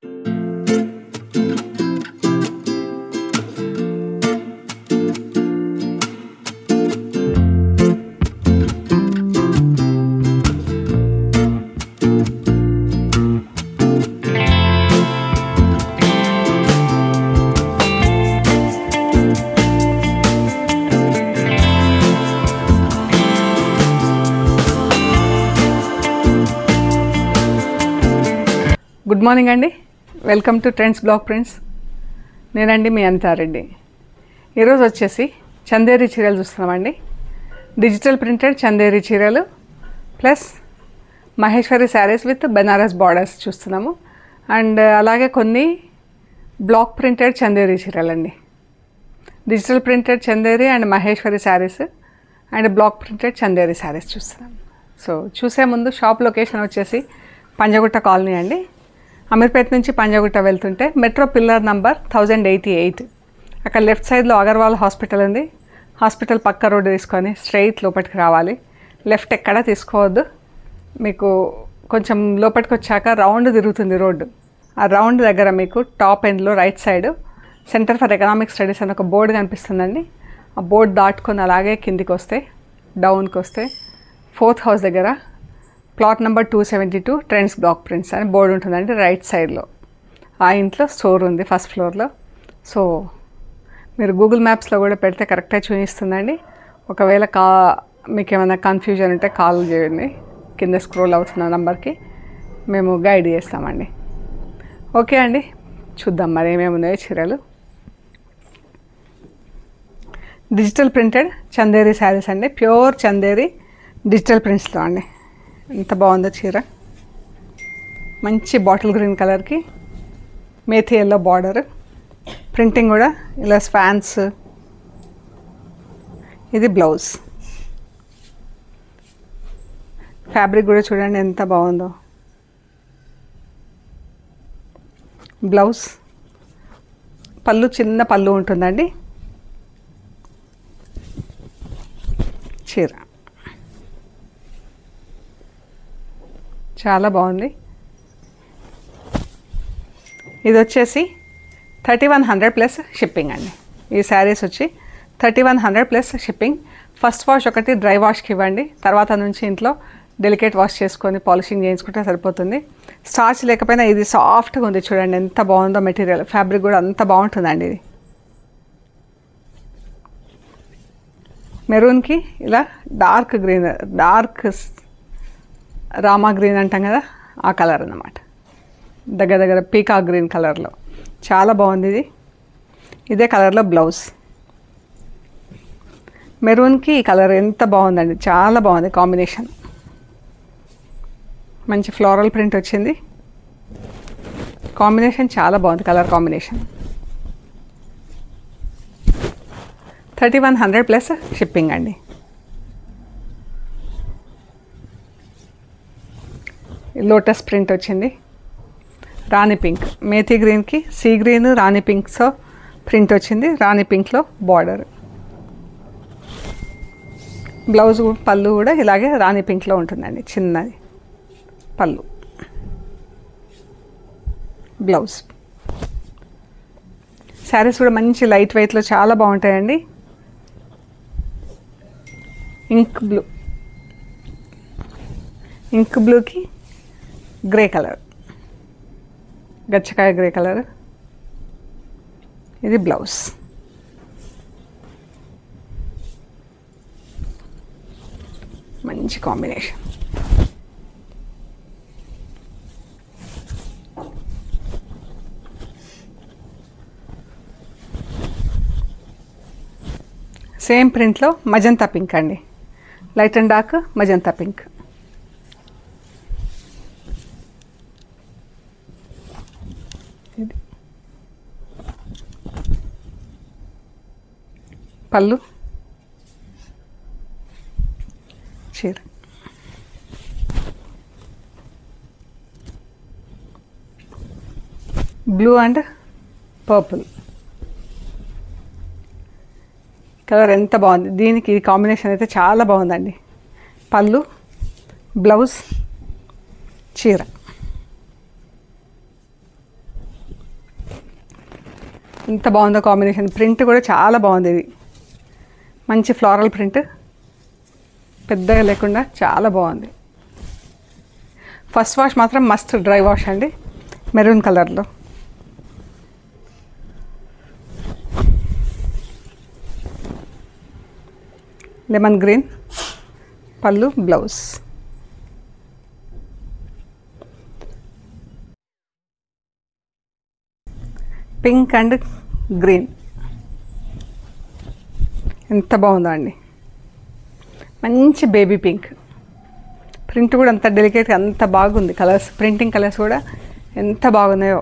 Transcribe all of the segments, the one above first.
good morning అండి welcome to trends block prints నేనండి మీ అనితారెడ్డి ఈరోజు వచ్చేసి చందేరి చీరలు చూస్తున్నామండి డిజిటల్ ప్రింటెడ్ చందేరి చీరలు plus Maheshwari sarees with Benaras borders చూస్తున్నాము అండ్ అలాగే కొన్ని బ్లాక్ ప్రింటెడ్ చందేరి చీరలండి digital printed Chanderi and Maheshwari sarees and block printed Chanderi sarees చూస్తున్నాం సో చూసే ముందు షాప్ లొకేషన్ వచ్చేసి పంజగుట్ట కాలనీ అండి అమీర్పేట నుంచి పంజగుట్ట వెళ్తుంటే metro pillar number thousand eighty eight అక్కడ లెఫ్ట్ సైడ్లో అగర్వాల్ హాస్పిటల్ ఉంది హాస్పిటల్ పక్క రోడ్డు తీసుకొని స్ట్రైట్ లోపలికి రావాలి లెఫ్ట్ ఎక్కడా తీసుకోవద్దు మీకు కొంచెం లోపలికి వచ్చాక రౌండ్ తిరుగుతుంది రోడ్డు ఆ రౌండ్ దగ్గర మీకు టాప్ ఎండ్లో right side centre for economic studies అని ఒక బోర్డు కనిపిస్తుందండి ఆ బోర్డు దాటుకొని అలాగే కిందికి వస్తే డౌన్కి వస్తే ఫోర్త్ హౌస్ దగ్గర plot number two seventy two trends block prints అని బోర్డు ఉంటుందండి రైట్ సైడ్లో ఆ ఇంట్లో స్టోర్ ఉంది ఫస్ట్ ఫ్లోర్లో సో మీరు గూగుల్ మ్యాప్స్లో కూడా పెడితే కరెక్ట్గా చూపిస్తుందండి ఒకవేళ కా మీకు ఏమైనా కన్ఫ్యూజన్ ఉంటే కాల్ చేయండి కింద స్క్రోల్ అవుతున్న నెంబర్కి మేము గైడ్ చేస్తామండి ఓకే అండి చూద్దాం మరి ఏమేమి ఉన్నాయో చీరలు డిజిటల్ ప్రింటెడ్ చందేరి శారీస్ అండి ప్యూర్ చందేరి డిజిటల్ ప్రింట్స్లో అండి ఎంత బాగుందో చీర మంచి బాటిల్ గ్రీన్ కలర్కి మేథీ ఎల్లో బార్డర్ ప్రింటింగ్ కూడా ఇలా స్పాన్స్ ఇది బ్లౌజ్ ఫ్యాబ్రిక్ కూడా చూడండి ఎంత బాగుందో బ్లౌజ్ పళ్ళు చిన్న పళ్ళు ఉంటుందండి చీర చాలా బాగుంది ఇది వచ్చేసి thirty one hundred plus shipping అండి ఈ శారీస్ వచ్చి thirty one hundred plus shipping first wash ఒకటి డ్రై వాష్కి ఇవ్వండి తర్వాత నుంచి ఇంట్లో డెలికేట్ వాష్ చేసుకొని పాలిషింగ్ చేయించుకుంటే సరిపోతుంది స్టార్చ్ లేకపోయినా ఇది సాఫ్ట్గా ఉంది చూడండి ఎంత బాగుందో మెటీరియల్ ఫ్యాబ్రిక్ కూడా అంత బాగుంటుందండి ఇది మెరూన్కి ఇలా dark green dark Rama green అంటాం కదా ఆ కలర్ అన్నమాట దగ్గర దగ్గర పీకా గ్రీన్ కలర్లో చాలా బాగుంది ఇది ఇదే కలర్లో బ్లౌజ్ మెరూన్కి ఈ కలర్ ఎంత బాగుందండి చాలా బాగుంది కాంబినేషన్ మంచి ఫ్లోరల్ ప్రింట్ వచ్చింది కాంబినేషన్ చాలా బాగుంది colour combination thirty one hundred plus shipping అండి లోటస్ ప్రింట్ వచ్చింది రాణి పింక్ మేథీ గ్రీన్కి సీ గ్రీన్ రాణి పింక్తో ప్రింట్ వచ్చింది రాణి పింక్లో బార్డర్ బ్లౌజ్ పళ్ళు కూడా ఇలాగే రాణి పింక్లో ఉంటుందండి చిన్నది పళ్ళు బ్లౌజ్ శారీస్ కూడా మంచి లైట్ వెయిట్లో చాలా బాగుంటాయండి ఇంక్ బ్లూ ఇంక్ బ్లూకి గ్రే కలర్ గచ్చకాయ గ్రే కలర్ ఇది బ్లౌజ్ మంచి కాంబినేషన్ సేమ్ ప్రింట్లో మజంతా పింక్ అండి light and dark magenta pink ఇది పళ్ళు చీర బ్లూ అండ్ పర్పుల్ కలర్ ఎంత బాగుంది దీనికి ఈ కాంబినేషన్ అయితే చాలా బాగుందండి పళ్ళు బ్లౌజ్ చీర ఎంత బాగుందో కాంబినేషన్ ప్రింట్ కూడా చాలా బాగుంది ఇది మంచి ఫ్లోరల్ ప్రింట్ పెద్దగా లేకుండా చాలా బాగుంది ఫస్ట్ వాష్ మాత్రం మస్ట్ డ్రై వాష్ అండి మెరూన్ కలర్లో లెమన్ గ్రీన్ పళ్ళు బ్లౌజ్ పింక్ అండ్ గ్రీన్ ఎంత బాగుందో అండి మంచి బేబీ పింక్ ప్రింట్ కూడా అంత డెలికేట్గా అంత బాగుంది కలర్స్ ప్రింటింగ్ కలర్స్ కూడా ఎంత బాగున్నాయో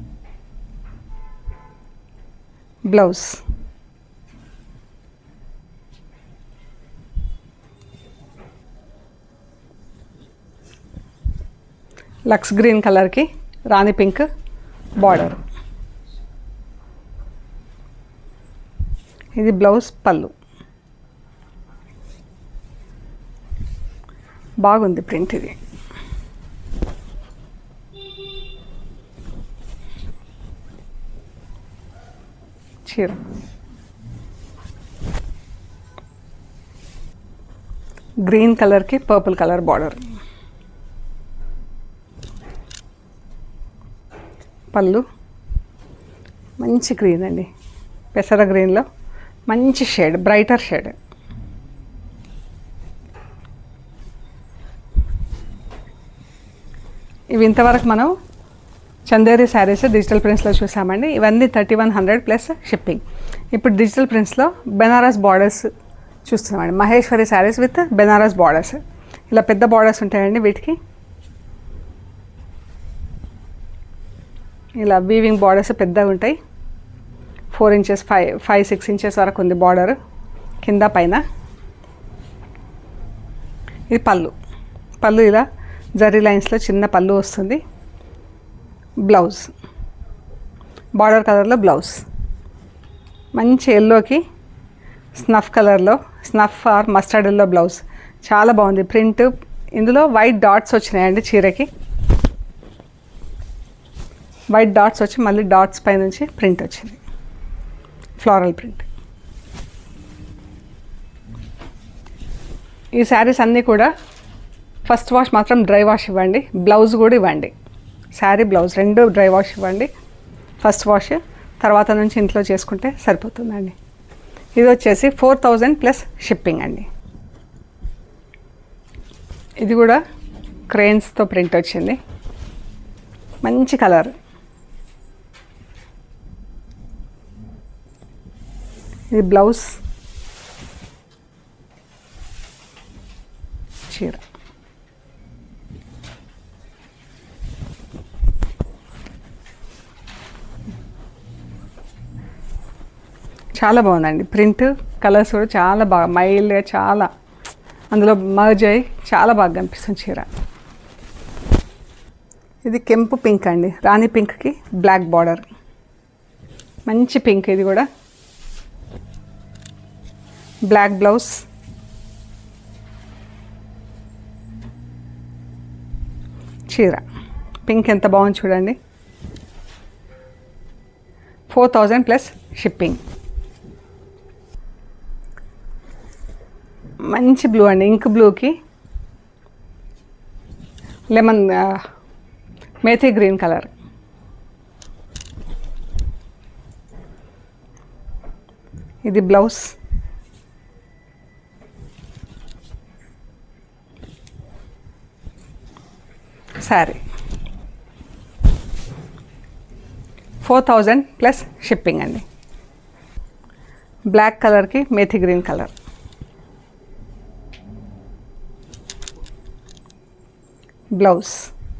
బ్లౌజ్ లక్స్ గ్రీన్ కలర్కి రాణి పింక్ బార్డర్ ఇది బ్లౌజ్ పళ్ళు బాగుంది ప్రింట్ ఇది చీర గ్రీన్ కలర్కి పర్పుల్ కలర్ బార్డర్ పళ్ళు మంచి గ్రీన్ అండి పెసర గ్రీన్లో మంచి షేడ్ బ్రైటర్ షేడ్ ఇవి ఇంతవరకు మనం చందేరి శారీస్ డిజిటల్ ప్రింట్స్లో చూసామండి ఇవన్నీ thirty one hundred plus shipping ఇప్పుడు డిజిటల్ ప్రింట్స్లో బెనారస్ బార్డర్స్ చూస్తున్నామండి Maheshwari sarees with Benaras borders ఇలా పెద్ద బార్డర్స్ ఉంటాయండి వీటికి ఇలా వీవింగ్ బార్డర్స్ పెద్దగా ఉంటాయి four inches five five six inches వరకు ఉంది బార్డర్ కింద పైన ఇది పళ్ళు పళ్ళు ఇలా జరీ లైన్స్లో చిన్న పళ్ళు వస్తుంది బ్లౌజ్ బార్డర్ కలర్లో బ్లౌజ్ మంచి ఎల్లోకి స్నఫ్ కలర్లో snuff or mustard yellow blouse చాలా బాగుంది ప్రింట్ ఇందులో వైట్ డాట్స్ వచ్చినాయండి చీరకి వైట్ డాట్స్ వచ్చి మళ్ళీ డాట్స్ పై నుంచి ప్రింట్ వచ్చింది ఫ్లోరల్ ప్రింట్ ఈ శారీస్ అన్నీ కూడా ఫస్ట్ వాష్ మాత్రం డ్రై వాష్ ఇవ్వండి బ్లౌజ్ కూడా ఇవ్వండి శారీ బ్లౌజ్ రెండు డ్రై వాష్ ఇవ్వండి ఫస్ట్ వాష్ తర్వాత నుంచి ఇంట్లో చేసుకుంటే సరిపోతుందండి ఇది వచ్చేసి ఫోర్ థౌజండ్ ప్లస్ షిప్పింగ్ అండి ఇది కూడా క్రెయిన్స్తో ప్రింట్ వచ్చింది మంచి కలర్ ఇది బ్లౌజ్ చీర చాలా బాగుందండి ప్రింట్ కలర్స్ కూడా చాలా బాగా మైల్డ్గా చాలా అందులో మర్జ్ అయ్యి చాలా బాగా కనిపిస్తుంది చీర ఇది కెంపు పింక్ అండి రాణి పింక్కి బ్లాక్ బార్డర్ మంచి పింక్ ఇది కూడా బ్లాక్ బ్లౌజ్ చీర పింక్ ఎంత బాగుంది చూడండి ఫోర్ థౌజండ్ ప్లస్ షిప్పింగ్ మంచి బ్లూ అండి ఇంక్ బ్లూకి లెమన్ మేథీ గ్రీన్ కలర్ ఇది blouse saree four thousand plus shipping అండి బ్లాక్ కలర్కి మేథీ గ్రీన్ కలర్ బ్లౌజ్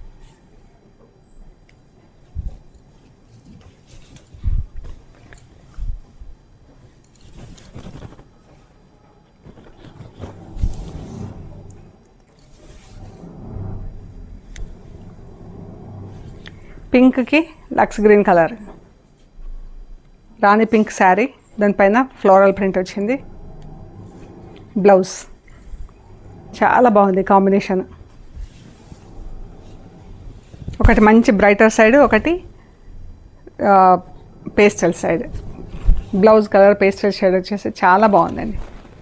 పింక్కి లక్స్ green colour Rani pink saree దానిపైన ఫ్లోరల్ ప్రింట్ వచ్చింది బ్లౌజ్ చాలా బాగుంది కాంబినేషన్ ఒకటి మంచి బ్రైటర్ సైడ్ ఒకటి pastel side blouse colour pastel shade వచ్చేసి చాలా బాగుందండి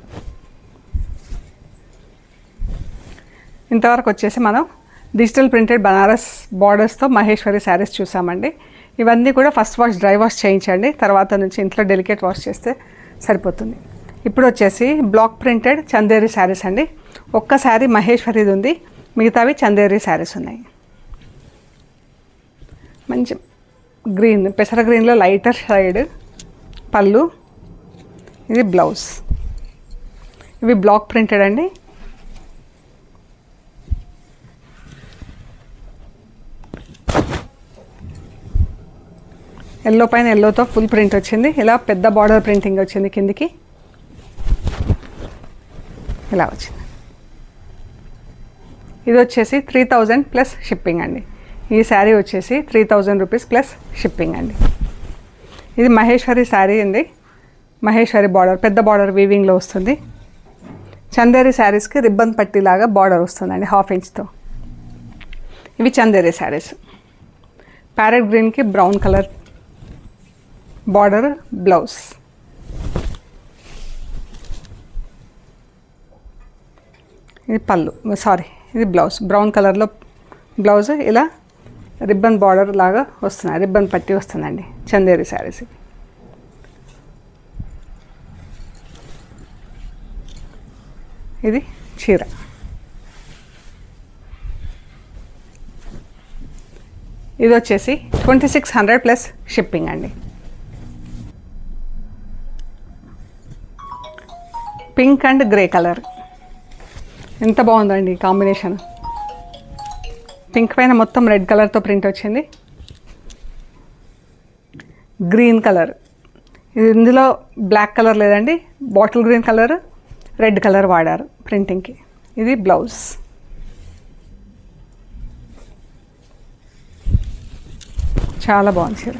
ఇంతవరకు వచ్చేసి మనం డిజిటల్ ప్రింటెడ్ బనారస్ బార్డర్స్తో మహేశ్వరి శారీస్ చూసామండి ఇవన్నీ కూడా ఫస్ట్ వాష్ డ్రై వాష్ చేయించండి తర్వాత నుంచి ఇంట్లో డెలికేట్ వాష్ చేస్తే సరిపోతుంది ఇప్పుడు వచ్చేసి బ్లాక్ ప్రింటెడ్ చందేరి శారీస్ అండి ఒక్క శారీ మహేశ్వరిది ఉంది మిగతావి చందేరి శారీస్ ఉన్నాయి మంచి గ్రీన్ పెసర గ్రీన్లో లైటర్ షైడ్ పళ్ళు ఇది బ్లౌజ్ ఇవి బ్లాక్ ప్రింటెడ్ అండి ఎల్లో పైన ఎల్లోతో ఫుల్ ప్రింట్ వచ్చింది ఇలా పెద్ద బార్డర్ ప్రింటింగ్ వచ్చింది కిందికి ఇలా వచ్చింది ఇది వచ్చేసి త్రీ థౌజండ్ ప్లస్ షిప్పింగ్ అండి ఈ శారీ వచ్చేసి three thousand rupees plus shipping అండి ఇది మహేశ్వరి శారీ అండి మహేశ్వరి బార్డర్ పెద్ద బార్డర్ వీవింగ్లో వస్తుంది చందేరి శారీస్కి రిబ్బన్ పట్టీలాగా బార్డర్ వస్తుందండి హాఫ్ ఇంచ్తో ఇవి చందేరి శారీస్ ప్యారెట్ గ్రీన్కి బ్రౌన్ కలర్ బార్డర్ బ్లౌజ్ ఇది పళ్ళు సారీ ఇది బ్లౌజ్ బ్రౌన్ కలర్లో బ్లౌజ్ ఇలా రిబ్బన్ బార్డర్ లాగా వస్తున్నాయి రిబ్బన్ పట్టి వస్తుందండి చందేరి శారీస్ ఇవి ఇది చీర ఇది వచ్చేసి twenty six hundred plus shipping అండి పింక్ అండ్ గ్రే కలర్ ఎంత బాగుందండి ఈ కాంబినేషన్ పింక్ పైన మొత్తం రెడ్ కలర్తో ప్రింట్ వచ్చింది గ్రీన్ కలర్ ఇది ఇందులో బ్లాక్ కలర్ లేదండి bottle green colour red colour వాడారు ప్రింటింగ్కి ఇది బ్లౌజ్ చాలా బాగుంది చీర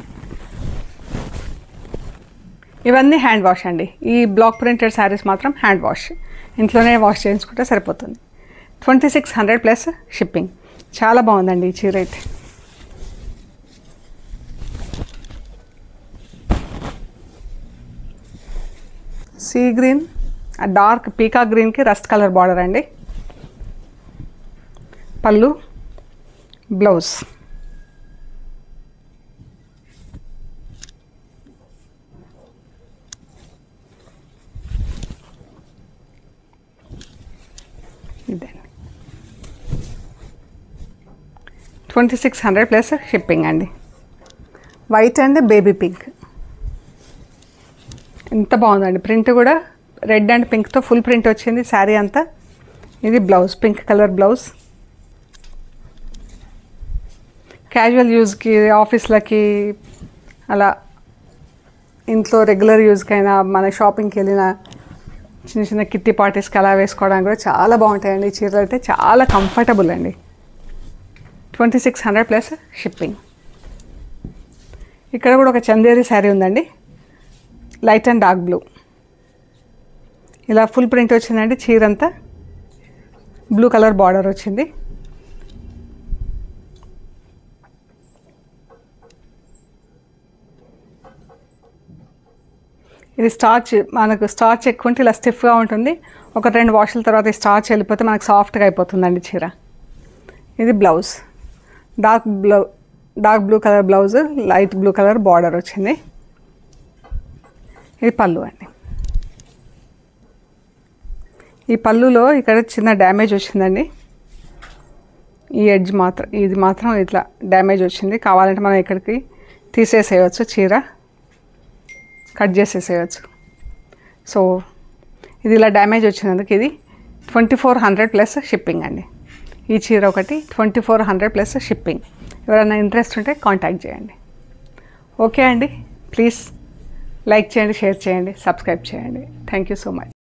ఇవన్నీ హ్యాండ్ వాష్ అండి ఈ బ్లాక్ ప్రింటెడ్ శారీస్ మాత్రం హ్యాండ్ వాష్ ఇంట్లోనే వాష్ చేయించుకుంటే సరిపోతుంది twenty six hundred plus shipping చాలా బాగుందండి ఈ చీర అయితే సీ గ్రీన్ డార్క్ పీకా గ్రీన్కి రస్ట్ కలర్ బార్డర్ అండి పళ్ళు బ్లౌజ్ ఇదండి twenty six hundred plus shipping అండి వైట్ అండ్ బేబీ పింక్ ఎంత బాగుందండి ప్రింట్ కూడా రెడ్ అండ్ పింక్తో ఫుల్ ప్రింట్ వచ్చింది శారీ అంతా ఇది blouse pink colour blouse casual యూజ్కి ఆఫీస్లకి అలా ఇంట్లో రెగ్యులర్ యూజ్కైనా మన షాపింగ్కి వెళ్ళిన చిన్న చిన్న కిట్టి పార్టీస్కి అలా వేసుకోవడానికి కూడా చాలా బాగుంటాయండి ఈ చీరలు అయితే చాలా కంఫర్టబుల్ అండి twenty six hundred plus shipping ఇక్కడ కూడా ఒక చందేరి శారీ ఉందండి లైట్ అండ్ డార్క్ బ్లూ ఇలా ఫుల్ ప్రింట్ వచ్చిందండి చీర అంతా బ్లూ కలర్ బార్డర్ వచ్చింది ఇది స్టార్చ్ మనకు స్టార్చ్ ఎక్కువ ఉంటే ఇలా స్టిఫ్గా ఉంటుంది ఒక రెండు వాషుల తర్వాత ఈ స్టార్చ్ వెళ్ళిపోతే మనకు సాఫ్ట్గా అయిపోతుందండి చీర ఇది blouse dark blue dark blue colour blouse light blue colour border వచ్చింది ఇది పళ్ళు అండి ఈ పళ్ళులో ఇక్కడ చిన్న డ్యామేజ్ వచ్చిందండి ఈ ఎడ్జ్ మాత్రం ఇది మాత్రం ఇట్లా డ్యామేజ్ వచ్చింది కావాలంటే మనం ఇక్కడికి తీసేసేయచ్చు చీర కట్ చేసేసేయచ్చు సో ఇది ఇలా డ్యామేజ్ వచ్చినందుకు ఇది twenty four hundred plus shipping అండి ఈ చీర ఒకటి twenty four hundred plus shipping ఎవరైనా ఇంట్రెస్ట్ ఉంటే కాంటాక్ట్ చేయండి ఓకే అండి ప్లీజ్ లైక్ చేయండి షేర్ చేయండి సబ్స్క్రైబ్ చేయండి థ్యాంక్ యూ సో మచ్